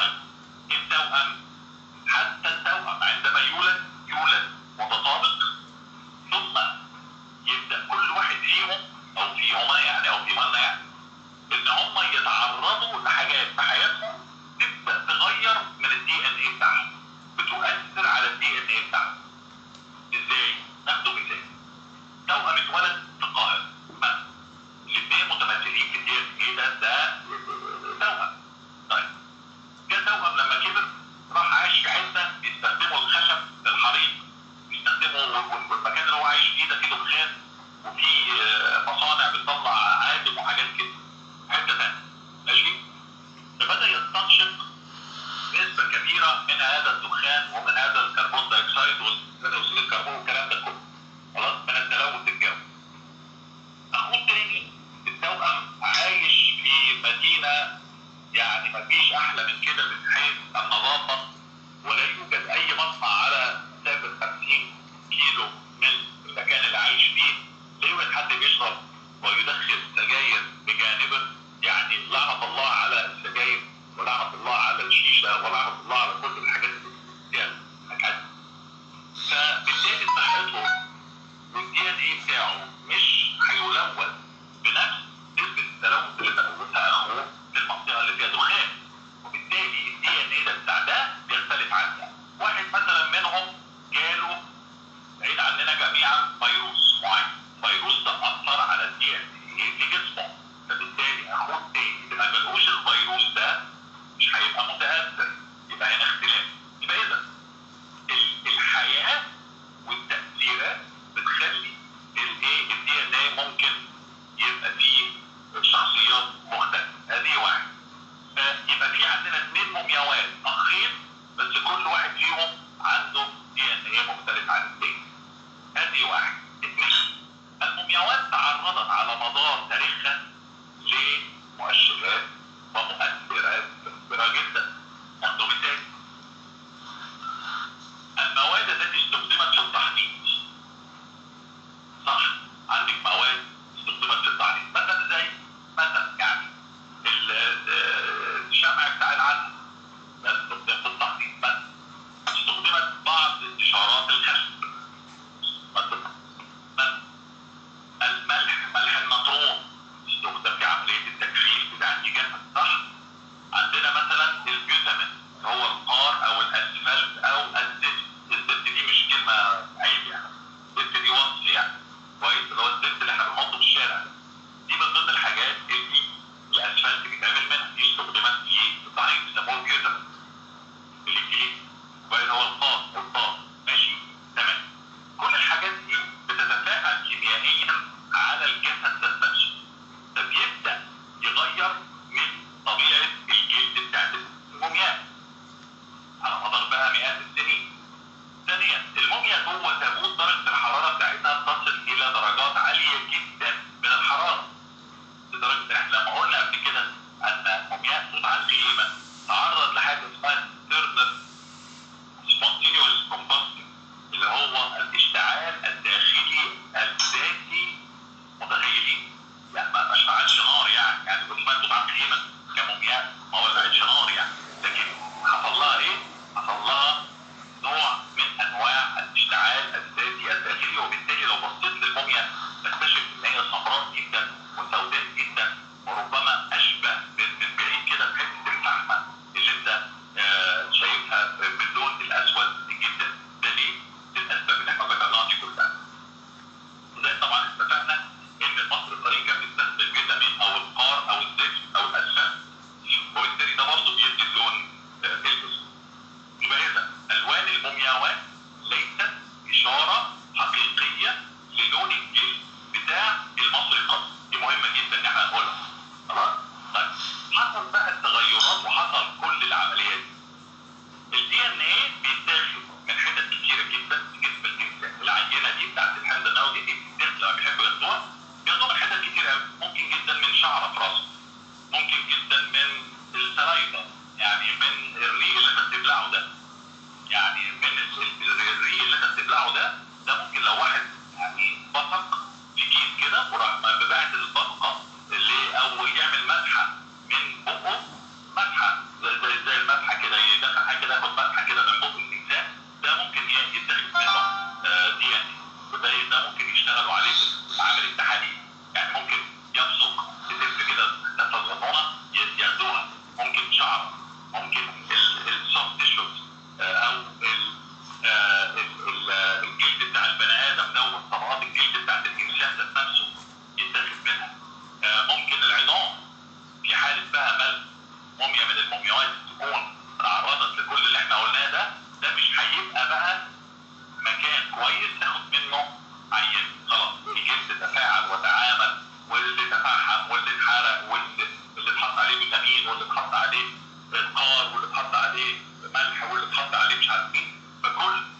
طيب التوأم حتى التوأم عندما يولد يولد متطابق ثم يبدا كل واحد فيهم او فيهما يعني او فيهن يعني ان هم يتعرضوا لحاجات في حياتهم تبدا تغير من الدي ان ايه بتاعهم بتؤثر على الدي ان ايه بتاعهم ازاي؟ ناخده مثال توأم اتولد في القاهره مثلا الاثنين متمثلين في الدي ان ايه ده ده توأم طيب جه توأم لما كبر راح عايش في حته بيستخدموا الخشب للحريق بيستخدموا والمكان اللي هو عايش فيه ده فيه دخان وفي آه، مصانع بتطلع عادم وحاجات كده حته ثانيه ماشي فبدا يستنشق نسبه كبيره من هذا الدخان ومن هذا الكربون دايوكسيد وثاني اكسيد الكربون والكلام ده كله خلاص من التلوث الجوي اخوه التاني التوأم عايش في مدينه يعني مفيش احلى من كده من حيث النظافه ولا يوجد اي مصنع على مسافه 50 كيلو من المكان اللي عايش فيه لا يوجد حد بيشرب ويدخن سجاير بجانبه يعني لعنه الله على السجاير ولعنه الله على الشيشه ولعنه الله على كل الحاجات اللي يعني حاجات فبالتالي صحته والدي ان ايه بتاعه مش هيلوث بنفس نسبه التلوث اللي تلوثها اخوه في المنطقه اللي فيها دخان وبالتالي الدي ان ايه ده بتاع ده بيختلف عن ده واحد مثلا منهم جاله بعيد عننا جميعا فيروس معين الفيروس ده اثر على الدي ان ايه في جسمه فبالتالي اخوه التاني اللي ما جالهوش الفيروس ده مش هيبقى متاثر يبقى هنا اختلاف يبقى اذا ال- الحياه والتاثيرات بتخلي الايه الدي ان ايه ممكن يبقى فيه شخصيات مختلفه هذه واحد فيبقى في عندنا اثنين مومياوات اخين بس كل واحد فيهم عنده دي ان ايه مختلف عن الثاني هذه واحد اثنين المومياوات تعرضت على مدار تاريخها لمؤشرات ومؤثرات كبيره جدا ناخده مثال المواد التي استخدمت في التحنيط صح عندك مواد استخدمت في التحنيط مثلا زي مثلا يعني ال- ال- الشمع بتاع العسل ده استخدم في التحنيط مثلا استخدمت بعض اشارات الخشب مثلا مثلا الملح ملح النطرون استخدم في عمليه التجفيف بتاع الجسد صح عندنا مثلا الجوتامين هو القار او الاسفلت او الزفت الزفت دي مش كلمه عيب يعني الزفت دي وصف يعني كويس اللي هو الزفت اللي احنا بنحطه في الشارع دي من ضمن الحاجات اللي الاسفلت بيتعمل منها دي استخدمت في الطريق بيسموه الجوتامين اللي فيه كويس هو القار والقار ماشي تمام كل الحاجات دي بتتفاعل كيميائيا على الجسد ذات نفسه فبيبدا يغير من طبيعه الجلد بتاعت المومياء على مدار بقى مئات السنين. ثانيا الموميا جوه تابوت درجه الحراره بتاعتها تصل الى درجات عاليه جدا من الحراره. لدرجه ان احنا لما قلنا قبل كده ان مومياء توت عنخ امون تعرض لحاجه اسمها تيرنر سبونتينيوس كومباستيون اللي هو الاشتعال الداخلي الذاتي متخيلين؟ يعني ما ما اشتعلش نار يعني يعني كل ما انتم عارفين كمومياء ما ولعتش نار يعني لكن حصل لها ايه؟ حصل لها نوع من انواع الاشتعال الذاتي الداخلي وبالتالي لو بصيت للموميا تكتشف ان هي سمراء جدا وسوداء جدا وربما اشبه من من بعيد كده بحته الفحمه اللي انت آه، شايفها باللون الاسود جدا ده ليه؟ للاسباب اللي احنا ذكرناها دي كلها. وزي طبعا اتفقنا ان المصر الطريق كان بيستخدم الفيتامين او القار او الزفت او الاسفل وبالتالي ده برضه بيدي اللون آه، الاسود. يبقى اذا الوان المومياوات ليست اشاره حقيقيه للون الجلد بتاع المصري القديم دي مهمه جدا ان احنا نقولها خلاص طيب حصل بقى التغيرات وحصل كل العمليات دي الدي ان ايه بيتاخد من حتت كتيره جدا في جسم الانسان العينه دي بتاعت الحمض النووي دي بتتاخد لما بيحبوا ياخدوها بياخدوها من حتت كتير قوي ممكن جدا من شعر في راسه ممكن جدا من السلايفه يعني من الريق اللي انت بتبلعه ده يعني من ال- ال- الريق اللي انت بتبلعه ده ده ممكن لو واحد يعني بصق في كيس كده وراح ببعت البصقه اللي او يعمل مسحه من بقه مسحه زي زي, زي المسحه تكون تعرضت لكل اللي احنا قلناه ده ده مش هيبقى بقى مكان كويس تاخد منه عيان خلاص الجلد تفاعل وتعامل واللي تفحم واللي اتحرق واللي اللي اتحط عليه فيتامين واللي اتحط عليه قار واللي اتحط عليه ملح واللي اتحط عليه مش عارف ايه فكل